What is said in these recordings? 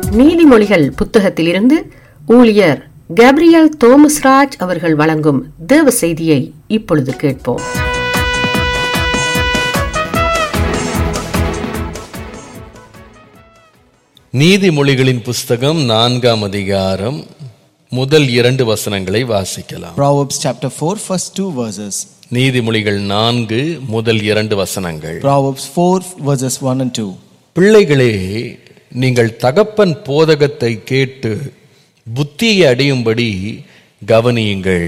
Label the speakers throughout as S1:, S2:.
S1: நீதிமொழிகள் புத்தகத்திலிருந்து ஊழியர் கேப்ரியல் தோமஸ்ராஜ் அவர்கள் வழங்கும் தேவ செய்தியை இப்பொழுது கேட்போம்
S2: நீதிமொழிகளின் புஸ்தகம் நான்காம் அதிகாரம் முதல் இரண்டு வசனங்களை வாசிக்கலாம்
S3: Proverbs chapter 4, first two verses.
S2: நீதிமொழிகள் நான்கு முதல் இரண்டு வசனங்கள்
S3: Proverbs 4, verses 1 and 2.
S2: பிள்ளைகளே நீங்கள் தகப்பன் போதகத்தை கேட்டு புத்தியை அடையும்படி கவனியுங்கள்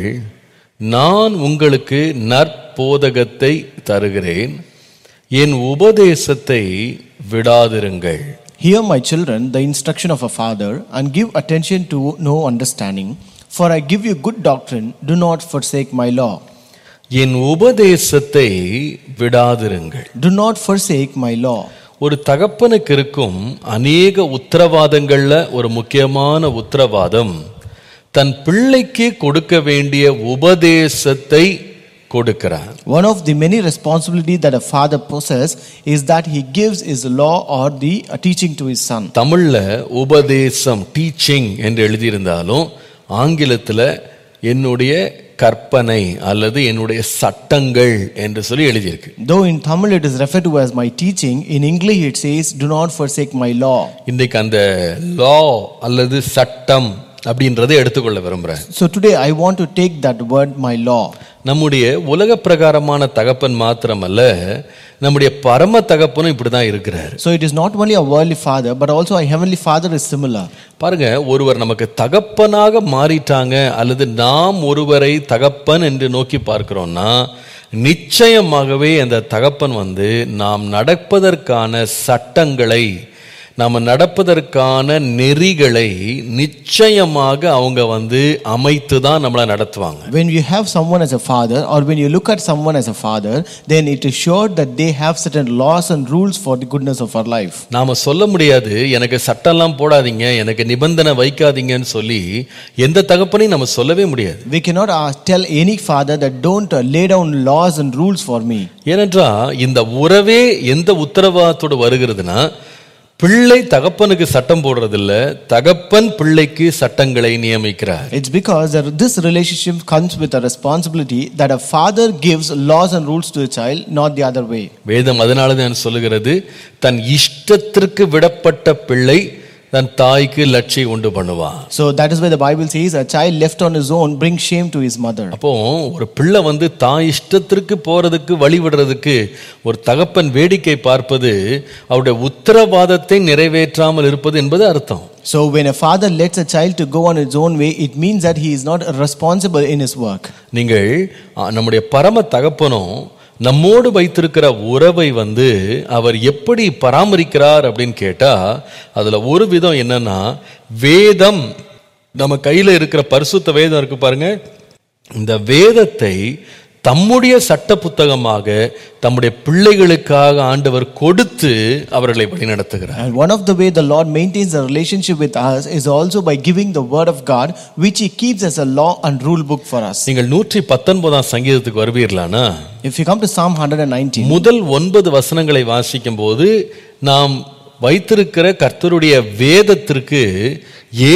S2: நான் உங்களுக்கு நற்போதகத்தை தருகிறேன் என் உபதேசத்தை விடாதிருங்கள்
S3: Hear, my children, the instruction of a father, and give attention to no understanding. For I give you good doctrine, do not forsake my law.
S2: என் உபதேசத்தை விடாதிருங்கள்
S3: Do not forsake my law.
S2: ஒரு தகப்பனுக்கு இருக்கும் அநேக உத்தரவாதங்கள்ல ஒரு முக்கியமான உத்தரவாதம் தன் பிள்ளைக்கு கொடுக்க வேண்டிய உபதேசத்தை கொடுக்கிறார்
S3: One of the many responsibilities that a father possesses is that he gives his law or the uh, teaching to his son.
S2: தமிழ்ல உபதேசம் டீச்சிங் என்று எழுதியிருந்தாலும் ஆங்கிலத்துல என்னுடைய கற்பனை அல்லது என்னுடைய சட்டங்கள் என்று சொல்லி எழுதியிருக்கு
S3: Though in Tamil it is referred to as my teaching, in English it says, Do not forsake my law.
S2: இன்றைக்கு அந்த லா அல்லது சட்டம் அப்படின்றதை எடுத்துக்கொள்ள விரும்புறேன்
S3: So today I want to take that word, my law.
S2: நம்முடைய உலக பிரகாரமான தகப்பன் மாத்திரமல்ல நம்முடைய பரம தகப்பனும் இப்படிதான் இருக்கிறார்
S3: So it is not only a worldly father, but also a heavenly father is similar.
S2: பாருங்க ஒருவர் நமக்கு தகப்பனாக மாறிட்டாங்க அல்லது நாம் ஒருவரை தகப்பன் என்று நோக்கி பார்க்கிறோம்னா நிச்சயமாகவே அந்த தகப்பன் வந்து நாம் நடப்பதற்கான சட்டங்களை நாம் நடப்பதற்கான நெறிகளை நிச்சயமாக அவங்க வந்து அமைத்து தான் நம்மளை நடத்துவாங்க
S3: When you have someone as a father, or when you look at someone as a father, then it is sure that they have certain laws and rules for the goodness of our life.
S2: நாம சொல்ல முடியாது எனக்கு சட்டம்லாம் போடாதீங்க எனக்கு நிபந்தனை வைக்காதீங்கன்னு சொல்லி எந்த தகப்பனையும் நம்ம சொல்லவே முடியாது
S3: We cannot uh, tell any father that don't uh, lay down laws and rules for me.
S2: ஏனென்றால் இந்த உறவே எந்த உத்தரவாதத்தோடு வருகிறதுனா பிள்ளை தகப்பனுக்கு சட்டம் போடுறதில்ல தகப்பன் பிள்ளைக்கு சட்டங்களை நியமிக்கிறார்
S3: It's because that this relationship comes with a responsibility that a father gives laws and rules to a child, not the other way.
S2: வேதம் அதனால தான் சொல்லுகிறது தன் இஷ்டத்திற்கு விடப்பட்ட பிள்ளை தன் தாய்க்கு லட்சியம் உண்டு பண்ணுவான்
S3: So that is why the Bible says a child left on his own brings shame to his mother.
S2: அப்போ ஒரு பிள்ளை வந்து தான் இஷ்டத்திற்கு போறதுக்கு வழிவிடுறதுக்கு ஒரு தகப்பன் வேடிக்கை பார்ப்பது அவருடைய உத்தரவாதத்தை நிறைவேற்றாமல் இருப்பது என்பது அர்த்தம்
S3: So when a father lets a child to go on its own way, it means that he is not responsible in his work.
S2: நீங்கள் அ, நம்முடைய பரம தகப்பனும் நம்மோடு வைத்திருக்கிற உறவை வந்து அவர் எப்படி பராமரிக்கிறார் அப்படின்னு கேட்டா அதுல ஒரு விதம் என்னன்னா வேதம் நம்ம கையில இருக்கிற பரிசுத்த வேதம் இருக்கு பாருங்க இந்த வேதத்தை தம்முடைய சட்ட புத்தகமாக தம்முடைய பிள்ளைகளுக்காக ஆண்டவர் கொடுத்து அவர்களை வழிநடத்துகிறார்
S3: And one of the way the Lord maintains a relationship with us is also by giving the word of God, which he keeps as a law and rule book for us.
S2: நீங்கள் நூற்றி பத்தொன்பதாம் சங்கீதத்துக்கு வருவீர்களானா
S3: If you come to Psalm 119,
S2: முதல் ஒன்பது வசனங்களை வாசிக்கும் போது நாம் வைத்திருக்கிற கர்த்தருடைய வேதத்திற்கு